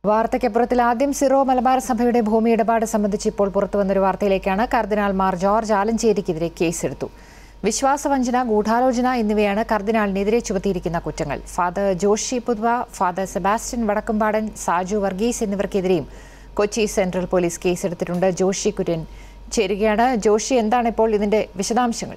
വാർത്തയ്ക്കപ്പുറത്തിൽ ആദ്യം സിറോ മലബാർ സഭയുടെ ഭൂമി ഇടപാട് സംബന്ധിച്ച് ഇപ്പോൾ പുറത്തുവന്നൊരു വാർത്തയിലേക്കാണ് കർദിനാൾ മാർ ജോർജ് ആലഞ്ചേരിക്കെതിരെ കേസെടുത്തു വിശ്വാസവഞ്ചന ഗൂഢാലോചന എന്നിവയാണ് കർദിനാളിനെതിരെ ചുമത്തിയിരിക്കുന്ന കുറ്റങ്ങൾ father Joshi Puthuva father Sebastian Vadakkumpadan Saju Varghese എന്നിവർക്കെതിരെയും കൊച്ചി സെൻട്രൽ പോലീസ് കേസെടുത്തിട്ടുണ്ട് ജോഷി കുര്യൻ ചേരുകയാണ് ജോഷി എന്താണ് ഇപ്പോൾ ഇതിന്റെ വിശദാംശങ്ങൾ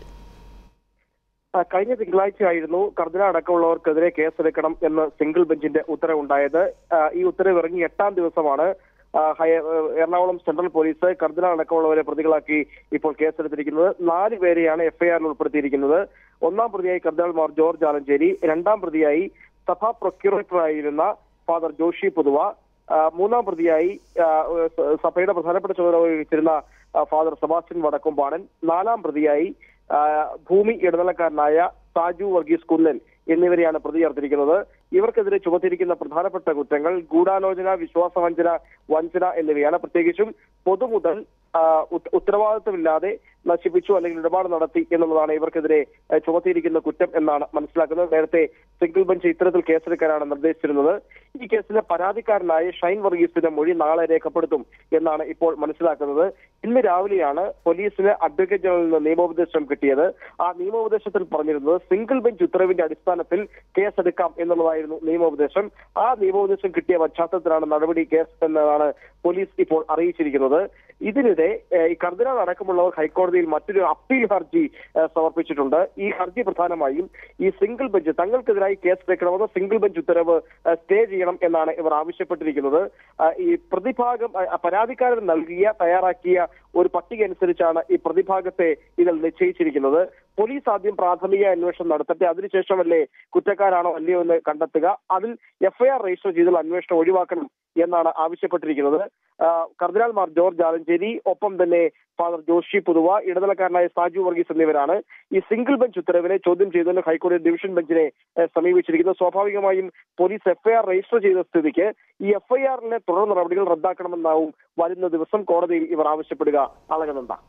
ആ, കഴിഞ്ഞ തിങ്കളാഴ്ചയായിരുന്നു കർദിനാൾ അടക്കമുള്ളവർക്കെതിരെ കേസെടുക്കണം എന്ന് സിംഗിൾ ബെഞ്ചിന്റെ ഉത്തരവുണ്ടായത് ആ, ഈ ഉത്തരവ് ഇറങ്ങി എട്ടാം ദിവസമാണ് ആ, ഹയ- എറണാകുളം സെൻട്രൽ പോലീസ് കർദിനാൾ അടക്കമുള്ളവരെ പ്രതികളാക്കി ഇപ്പോൾ കേസെടുത്തിരിക്കുന്നത് നാല് പേരെയാണ് എഫ്ഐആറിൽ ഉൾപ്പെടുത്തിയിരിക്കുന്നത് ഒന്നാം പ്രതിയായി കർദിനാൾ മാർ ജോർജ് ആലഞ്ചേരി രണ്ടാം പ്രതിയായി സഭാ പ്രൊക്യൂറേറ്ററായിരുന്ന ഫാദർ ജോഷി പുതുവ ആ, മൂന്നാം പ്രതിയായി ആ, സ- സഭയുടെ പ്രധാനപ്പെട്ട ചുമതല വഹിച്ചിരുന്ന ആ, ഫാദർ സെബാസ്റ്റ്യൻ വടക്കുംപാടൻ നാലാം പ്രതിയായി ആ, ഭൂമി ഇടനിലക്കാരനായ സാജു വർഗീസ് കുന്നൻ എന്നിവരെയാണ് പ്രതി ചേർത്തിരിക്കുന്നത് ഇവർക്കെതിരെ ചുമത്തിയിരിക്കുന്ന പ്രധാനപ്പെട്ട കുറ്റങ്ങൾ ഗൂഢാലോചന വിശ്വാസവഞ്ചന വഞ്ചന എന്നിവയാണ് പ്രത്യേകിച്ചും പൊതുമുതൽ ആ, ഉത്ത- ഉത്തരവാദിത്തമില്ലാതെ നശിപ്പിച്ചു അല്ലെങ്കിൽ ഇടപാട് നടത്തി എന്നുള്ളതാണ് ഇവർക്കെതിരെ ആ, ചുമത്തിയിരിക്കുന്ന കുറ്റം എന്നാണ് മനസ്സിലാക്കുന്നത് നേരത്തെ സിംഗിൾ ബെഞ്ച് ഇത്തരത്തിൽ കേസെടുക്കാനാണ് നിർദ്ദേശിച്ചിരുന്നത് ഈ കേസിലെ പരാതിക്കാരനായ ഷൈൻ വർഗീസിന്റെ മൊഴി നാളെ രേഖപ്പെടുത്തും എന്നാണ് ഇപ്പോൾ മനസ്സിലാക്കുന്നത് ഇന്ന് രാവിലെയാണ് പോലീസിന് അഡ്വക്കേറ്റ് ജനറലിൽ നിന്ന് നിയമോപദേശം കിട്ടിയത് ആ നിയമോപദേശത്തിൽ പറഞ്ഞിരുന്നത് സിംഗിൾ ബെഞ്ച് ഉത്തരവിന്റെ അടിസ്ഥാനത്തിൽ കേസെടുക്കാം എന്നുള്ളതായിരുന്നു നിയമോപദേശം ആ നിയമോപദേശം കിട്ടിയ പശ്ചാത്തലത്തിലാണ് നടപടി കേസ് എന്നതാണ് പോലീസ് ഇപ്പോൾ അറിയിച്ചിരിക്കുന്നത് ഇതിനിടെ ഏഹ്, ഈ കർദിനാൾ അടക്കമുള്ളവർ ഹൈക്കോടതിയിൽ മറ്റൊരു അപ്പീൽ ഹർജി ഏഹ്, സമർപ്പിച്ചിട്ടുണ്ട് ഈ ഹർജി പ്രധാനമായും ഈ സിംഗിൾ ബെഞ്ച് തങ്ങൾക്കെതിരായി കേസ് എടുക്കണമെന്ന് സിംഗിൾ ബെഞ്ച് ഉത്തരവ് ഏഹ്, സ്റ്റേ ചെയ്യണം എന്നാണ് ഇവർ ആവശ്യപ്പെട്ടിരിക്കുന്നത് ആ, ഈ പ്രതിഭാഗം ആ, പരാതിക്കാരൻ നൽകിയ തയ്യാറാക്കിയ ഒരു പട്ടിക അനുസരിച്ചാണ് ഈ പ്രതിഭാഗത്തെ ഇതിൽ നിശ്ചയിച്ചിരിക്കുന്നത് പോലീസ് ആദ്യം പ്രാഥമിക അന്വേഷണം നടത്തട്ടെ അതിനുശേഷമല്ലേ കുറ്റക്കാരാണോ അല്ലയോ എന്ന് കണ്ടെത്തുക അതിൽ എഫ്ഐആർ രജിസ്റ്റർ ചെയ്തുള്ള അന്വേഷണം ഒഴിവാക്കണം എന്നാണ് ആവശ്യപ്പെട്ടിരിക്കുന്നത് ആ, കർദിനാൾ മാർ ജോർജ് ആലഞ്ചേരി ഒപ്പം തന്നെ ഫാദർ ജോഷി പുതുവ ഇടനിലക്കാരനായ സാജു വർഗീസ് എന്നിവരാണ് ഈ സിംഗിൾ ബെഞ്ച് ഉത്തരവിനെ ചോദ്യം ചെയ്തുകൊണ്ട് ഹൈക്കോടതി ഡിവിഷൻ ബെഞ്ചിനെ ഏഹ്, സമീപിച്ചിരിക്കുന്നത് സ്വാഭാവികമായും പോലീസ് എഫ്ഐആർ രജിസ്റ്റർ ചെയ്ത സ്ഥിതിക്ക് ഈ എഫ്ഐആറിലെ തുടർ നടപടികൾ റദ്ദാക്കണമെന്നാവും വരുന്ന ദിവസം കോടതിയിൽ ഇവർ ആവശ്യപ്പെടുക അളകനന്ദ